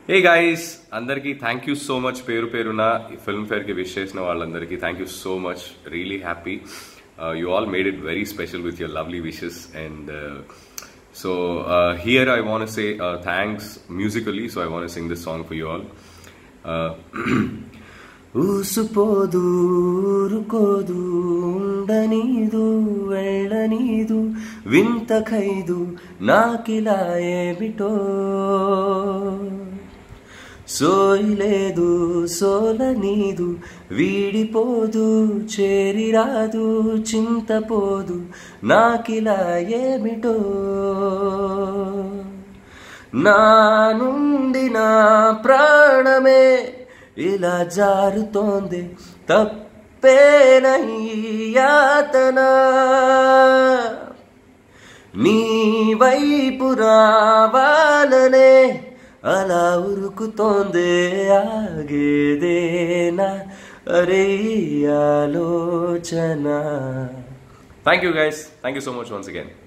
ఏ guys అందరికీ thank you so much పేరు పేరున ఈ ఫిల్మ్ ఫేర్కి విష్ చేసిన వాళ్ళందరికీ thank you so much really happy you all made it very special with your lovely wishes and so here I want say thanks musically so I want sing this song for you all ఊసుపోదు ఊరుకోదు ఉండనీదు వెళ్ళనీదు వింత ఖైదు నాకిలా ఏమిటో సోయిలేదు సోలనీదు వీడిపోదు చేరిరాదు చింతపోదు నాకిలా ఏమిటో నా నుండి నా ప్రాణమే ఇలా జారుతోంది తప్పేనయ్యాతన నీ వైపు రావాలనే అలా ఉరుకుతోందే ఆగేదేనా అరే ఈ ఆలోచన thank you guys thank you so much once again